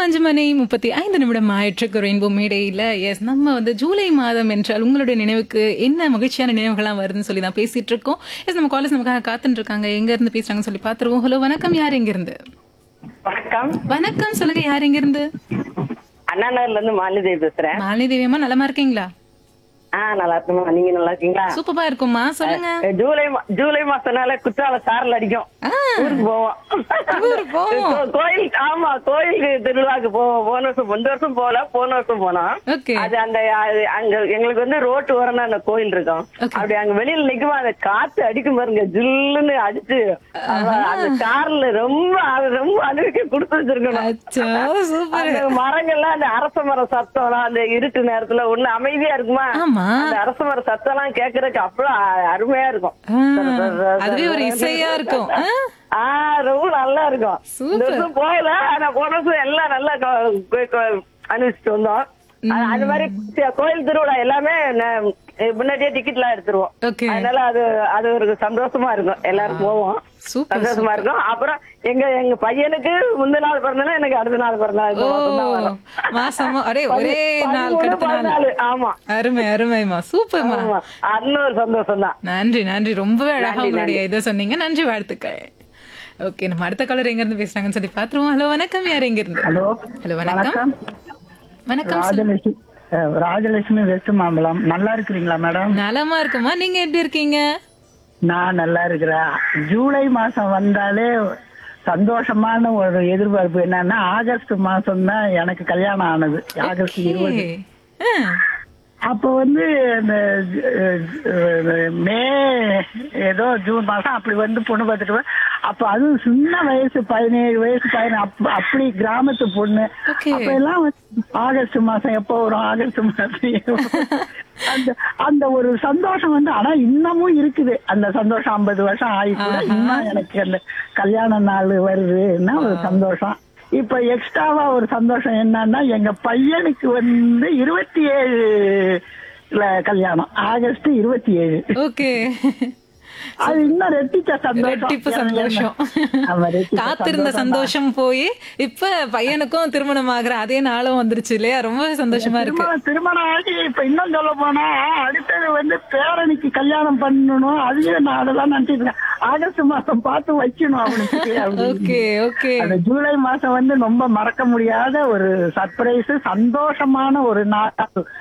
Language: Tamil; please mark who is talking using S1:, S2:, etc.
S1: அஞ்சு மணி முப்பத்தி ஐந்து நிமிடம் ஆயிற்றுக்கு ரெயின்போ மேடையில் எஸ் நம்ம வந்து ஜூலை மாதம் என்றால் உங்களுடைய நினைவுக்கு என்ன மகிழ்ச்சியான நினைவுகள்லாம் வருதுன்னு சொல்லி தான் பேசிட்டு இருக்கோம் எஸ் நம்ம காலேஜ் நமக்காக காத்துட்டு இருக்காங்க எங்க இருந்து பேசுறாங்கன்னு சொல்லி பார்த்துருவோம் ஹலோ வணக்கம் யார் எங்க இருந்து
S2: வணக்கம்
S1: வணக்கம் சொல்லுங்க யார் எங்க இருந்து
S2: அண்ணா நகர்ல இருந்து மாலிதேவி பேசுறேன்
S1: மாலினி தேவியம்மா நலமா இருக்கீங்களா
S2: ஆ நல்லா இருக்குமா நீங்க நல்லா இருக்கீங்களா
S1: சூப்பரா இருக்கும்மா சொல்லுங்க
S2: அஹ், ஜூலை மா- ஜூலை மாசம்னால குற்றால சாரல் அடிக்கும்
S1: ஆ,
S2: ஊருக்கு போவோம்
S1: ஊருக்கு போவோம்.
S2: கோ- கோயில் ஆமா கோயிலுக்கு திருவிழாக்கு போவோம் போன வருஷம் இந்த வருஷம் போல போன வருஷம் போனோம்
S1: ஓகே
S2: அது அந்த அது அங்க எங்களுக்கு வந்து ரோட்டு ஓரம் அந்த கோயில் இருக்கும்
S1: Okay.
S2: அப்படி அங்க வெளியில நிக்குமா அந்த காத்து அடிக்கும் பாருங்க ஜில்லுன்னு அடிச்சு அவ- அந்த கார்ல ரொம்ப அது ரொம்ப அனுபவிக்க கொடுத்து வச்சிருக்கணும்
S1: அச்சோ சூப்பர்
S2: அந்த மரங்கள்லாம் அந்த அரச மர சத்தம்லாம் அந்த இருட்டு நேரத்துல ஒண்ணு அமைதியா இருக்குமா
S1: ஆமா
S2: அந்த அரச மர சத்தம் எல்லாம் கேக்குறதுக்கு அவ்வளவு அ- அருமையா இருக்கும்
S1: ஆ, அதுவே ஒரு இசையா இருக்கும் ஆ,
S2: ஆஹ் ரொம்ப நல்லா இருக்கும்
S1: Super.
S2: இந்த வருஷம் போகல ஆனா போன வருஷம் எல்லாம் நல்லா கொ- கொ- கொ- அனுபவிச்சுட்டு வந்தோம் அது- அது மாதிரி சி- கோயில் திருவிழா எல்லாமே ந- முன்னாடியே டிக்கெட் எல்லாம் எடுத்துருவோம்
S1: ஓகே
S2: அதனால அது அது ஒரு சந்தோஷமா இருக்கும் எல்லாரும் போவோம்
S1: சூப்பர்
S2: சந்தோஷமா இருக்கும் அப்புறம் எங்க எங்க பையனுக்கு முந்த நாள் பிறந்தனா எனக்கு அடுத்த நாள் பிறந்தா இந்த
S1: ஓ
S2: மாசம் தான் வரும்
S1: மாசமா அரே ஒரே நாள்
S2: பதிமூணு,
S1: கடுத்த நாள்
S2: பதினாலு. ஆமா
S1: அருமை அருமைமா சூப்பர்மா
S2: ஆமா அது ஒரு சந்தோஷம் தான்
S1: நன்றி நன்றி ரொம்பவே அழகா
S2: நன்றி,
S1: உங்களுடைய இதை சொன்னீங்க நன்றி வாழ்த்துக்கள் ஓகே நம்ம அடுத்த காலர் எங்க இருந்து பேசுறாங்கன்னு சொல்லி பாத்துருவோம் ஹலோ வணக்கம் யார் எங்க இருந்து
S3: ஹலோ
S1: ஹலோ வணக்கம் வணக்கம் சொல்லு.
S3: ராஜலட்சுமி அஹ், ராஜலட்சுமி வெஸ்ட் மாம்பலம் நல்லா இருக்கிறீங்களா மேடம்
S1: நலமா இருக்குமா நீங்க எப்படி இருக்கீங்க
S3: நான் நல்லா இருக்கிறேன் ஜூலை மாசம் வந்தாலே சந்தோஷமான ஒரு எதிர்பார்ப்பு என்னன்னா ஆகஸ்ட் மாசம் தான் எனக்கு கல்யாணம் ஆனது ஆகஸ்ட் இருபது
S1: ஏய், ஆ,
S3: அப்போ வந்து இந்த அஹ், அஹ், மே ஏதோ ஜூன் மாசம் அப்படி வந்து பொண்ணு பார்த்துட்டு வா- அப்போ அதுவும் சின்ன வயசு பதினேழு வயசு பதினேழு அப்~ அப்படி கிராமத்து பொண்ணு
S1: Okay.
S3: அப்ப எல்லாம் வந்து ஆகஸ்ட் மாசம் எப்போ வரும் ஆகஸ்ட் மாசம் எப்போ வரும்? அந்த அந்த ஒரு சந்தோஷம் வந்து ஆனா இன்னமும் இருக்குது அந்த சந்தோஷம் ஐம்பது வருஷம் ஆகி கூட இன்னும் எனக்கு அந்த கல்யாண நாள் வருதுன்னா ஒரு சந்தோஷம் இப்ப எக்ஸ்ட்ராவா ஒரு சந்தோஷம் என்னன்னா எங்க பையனுக்கு வந்து இருபத்தி ஏழுல கல்யாணம் ஆகஸ்ட் இருபத்தி ஏழு
S1: ஓகே
S3: அது இன்னும் ரெட்டிச்ச சந்தோஷம்
S1: ரெட்டிப்பு சந்தோஷம்
S3: ஆமா, ரெட்டிச்ச
S1: காத்திருந்த சந்தோஷம் போய் இப்ப பையனுக்கும் திருமணம் ஆகுற அதே நாளும் வந்துருச்சு இல்லையா ரொம்ப சந்தோஷமா இருக்கு
S3: திருமணம் திருமணம் ஆகி இப்ப இன்னும் சொல்ல போனா அடுத்தது வந்து பேரனுக்கு கல்யாணம் பண்ணணும் அதையும் நான் அதெல்லாம் நினைச்சிட்டு இருக்கேன். ஆகஸ்ட் மாசம் பார்த்து வைக்கணும் அவனுக்கு அப்படின்னு.
S1: ஓகே ஓகே
S3: அந்த ஜூலை மாசம் வந்து ரொம்ப மறக்க முடியாத ஒரு சர்ப்ரைஸ் சந்தோஷமான ஒரு நாள்